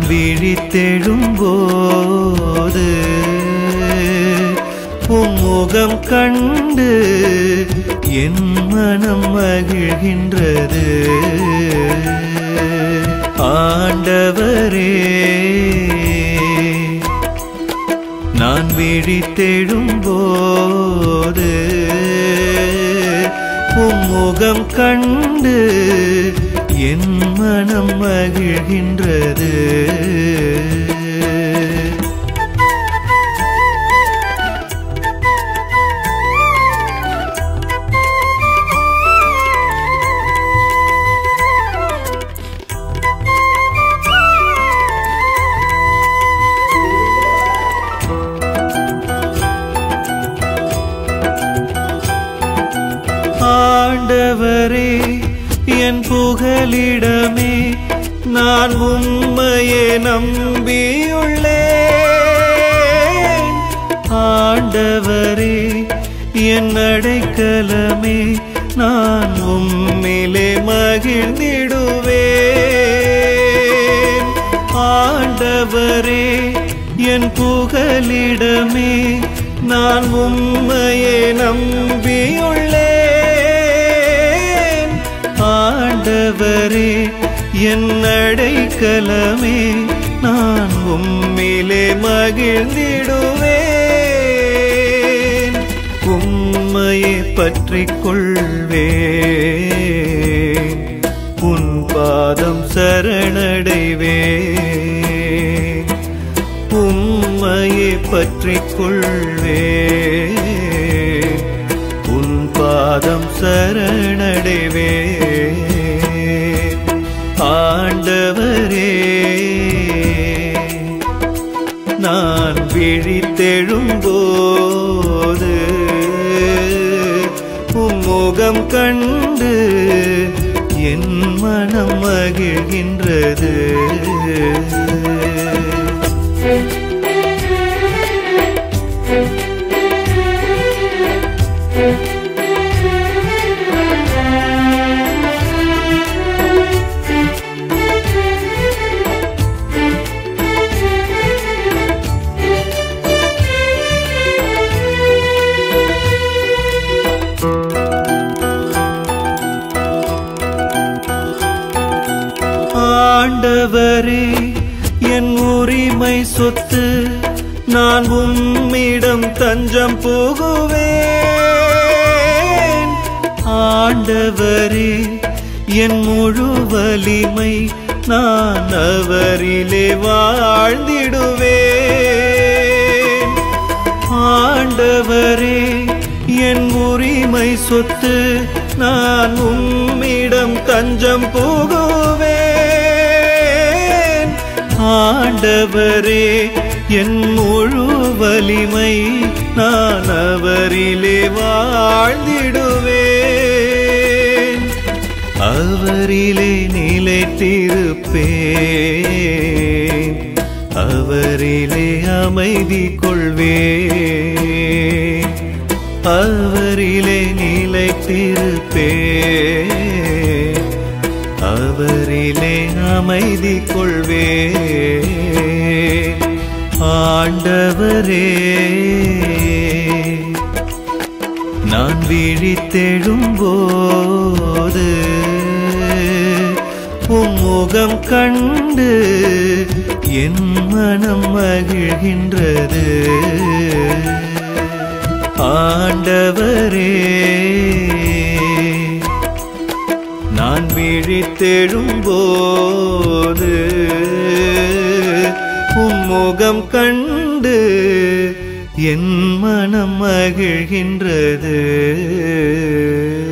விழித்தெழும்போது உம்முகம் கண்டு என் மனம் மகிழ்கின்றது ஆண்டவரே நான் விழித்தெழும்போது உம்முகம் கண்டு என் மனம் மகிழ்கின்றது ஆண்டவரே என் புகலிடமே நான் உம்மையே நம்பியுள்ளேன் ஆண்டவரே என் அடைக்கலமே நான் உம்மிலே மகிழ்ந்திடுவேன் ஆண்டவரே என் புகலிடமே நான் உம்மையே நம்பியுள்ளேன் ஆண்டவரே என் அடைக்கலமே நான் உம்மிலே மகிழ்ந்திடுவேன் உம்மையே பற்றிக் கொள்வேன் உன் பாதம் சரணடைவேன் உம்மையே பற்றிக் கொள்வேன் உன் பாதம் சரணடைவேன் ஆண்டவரே நான் விழித்தெழும்போது உம்முகம் கண்டு என் மனம் மகிழ்கின்றது ஆண்டவரே என் உரிமை சொத்து நான் உம்மிடம் தஞ்சம் புகுவேன் ஆண்டவரே என் முழு வலிமை நான் அவரிலே வாழ்ந்திடுவேன் ஆண்டவரே என் உரிமை சொத்து நான் உம்மிடம் தஞ்சம் புகுவேன் ஆண்டவரே என் முழு வலிமை நான் அவரிலே வாழ்ந்திடுவேன் அவரிலே நிலைத்திருப்பேன் அவரிலே அமைதி கொள்வேன் அவரிலே நிலைத்திருப்பேன் அவரிலே அமைதி கொள்வேன் ஆண்டவரே நான் விழித்தெழும்போது உம்முகம் கண்டு என் மனம் மகிழ்கின்றது ஆண்டவரே நான் விழித்தெழும்போது உம்முகம் கண்டு என் மனம் மகிழ்கின்றது